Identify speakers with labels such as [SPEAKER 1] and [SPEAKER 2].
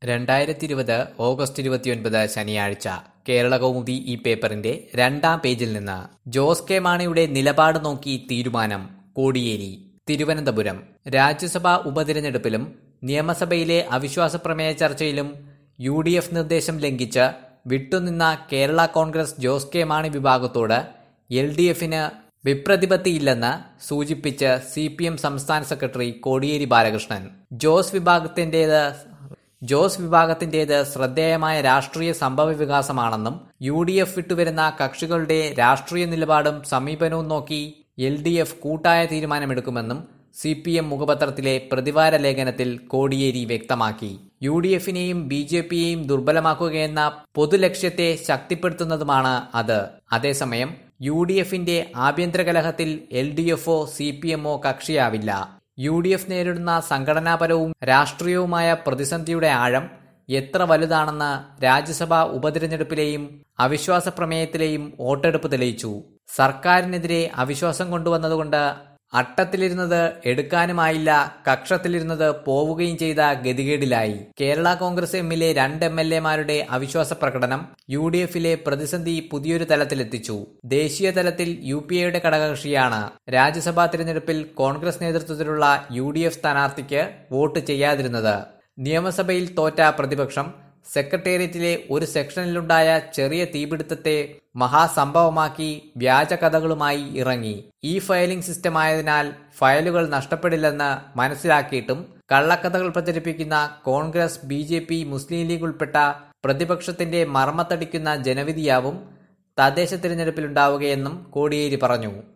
[SPEAKER 1] രണ്ടായിരത്തി ഇരുപത് ഓഗസ്റ്റ് ഇരുപത്തിയൊൻപത് ശനിയാഴ്ച കേരളകൗമുദി ഈ പേപ്പറിന്റെ രണ്ടാം പേജിൽ നിന്ന് ജോസ് കെ മാണിയുടെ നിലപാട് നോക്കി തീരുമാനം കോടിയേരി തിരുവനന്തപുരം രാജ്യസഭാ ഉപതിരഞ്ഞെടുപ്പിലും നിയമസഭയിലെ അവിശ്വാസ പ്രമേയ ചർച്ചയിലും യു ഡി എഫ് നിർദ്ദേശം ലംഘിച്ച് വിട്ടുനിന്ന കേരള കോൺഗ്രസ് ജോസ് കെ മാണി വിഭാഗത്തോട് എൽ ഡി എഫിന് വിപ്രതിപത്തിയില്ലെന്ന് സൂചിപ്പിച്ച് സി പി എം സംസ്ഥാന സെക്രട്ടറി കോടിയേരി ബാലകൃഷ്ണൻ ജോസ് വിഭാഗത്തിന്റേത് ജോസ് വിഭാഗത്തിന്റേത് ശ്രദ്ധേയമായ രാഷ്ട്രീയ സംഭവ വികാസമാണെന്നും യു ഡി എഫ് വിട്ടുവരുന്ന കക്ഷികളുടെ രാഷ്ട്രീയ നിലപാടും സമീപനവും നോക്കി എൽ ഡി എഫ് കൂട്ടായ തീരുമാനമെടുക്കുമെന്നും സി പി എം മുഖപത്രത്തിലെ പ്രതിവാര ലേഖനത്തിൽ കോടിയേരി വ്യക്തമാക്കി യു ഡി എഫിനെയും ബി ജെ പിയെയും ദുർബലമാക്കുകയെന്ന പൊതുലക്ഷ്യത്തെ ശക്തിപ്പെടുത്തുന്നതുമാണ് അത് അതേസമയം യു ഡി എഫിന്റെ ആഭ്യന്തര കലഹത്തിൽ എൽ ഡി എഫോ സി പി എമ്മോ കക്ഷിയാവില്ല യു ഡി എഫ് നേരിടുന്ന സംഘടനാപരവും രാഷ്ട്രീയവുമായ പ്രതിസന്ധിയുടെ ആഴം എത്ര വലുതാണെന്ന് രാജ്യസഭാ ഉപതിരഞ്ഞെടുപ്പിലെയും അവിശ്വാസ പ്രമേയത്തിലെയും വോട്ടെടുപ്പ് തെളിയിച്ചു സർക്കാരിനെതിരെ അവിശ്വാസം കൊണ്ടുവന്നതുകൊണ്ട് അട്ടത്തിലിരുന്നത് എടുക്കാനുമായില്ല കക്ഷത്തിലിരുന്നത് പോവുകയും ചെയ്ത ഗതികേടിലായി കേരള കോൺഗ്രസ് എമ്മിലെ രണ്ട് എം എൽ എമാരുടെ അവിശ്വാസ പ്രകടനം യു ഡി എഫിലെ പ്രതിസന്ധി പുതിയൊരു തലത്തിലെത്തിച്ചു ദേശീയ തലത്തിൽ യു പി എയുടെ ഘടകകക്ഷിയാണ് രാജ്യസഭാ തിരഞ്ഞെടുപ്പിൽ കോൺഗ്രസ് നേതൃത്വത്തിലുള്ള യു ഡി എഫ് സ്ഥാനാർത്ഥിക്ക് വോട്ട് ചെയ്യാതിരുന്നത് നിയമസഭയിൽ തോറ്റ പ്രതിപക്ഷം സെക്രട്ടേറിയറ്റിലെ ഒരു സെക്ഷനിലുണ്ടായ ചെറിയ തീപിടുത്തത്തെ മഹാസംഭവമാക്കി വ്യാജ കഥകളുമായി ഇറങ്ങി ഈ ഫയലിംഗ് സിസ്റ്റമായതിനാൽ ഫയലുകൾ നഷ്ടപ്പെടില്ലെന്ന് മനസ്സിലാക്കിയിട്ടും കള്ളക്കഥകൾ പ്രചരിപ്പിക്കുന്ന Congress B J P Muslim League ഉൾപ്പെട്ട പ്രതിപക്ഷത്തിന്റെ മർമ്മത്തടിക്കുന്ന ജനവിധിയാവും തദ്ദേശ തിരഞ്ഞെടുപ്പിലുണ്ടാവുകയെന്നും കോടിയേരി പറഞ്ഞു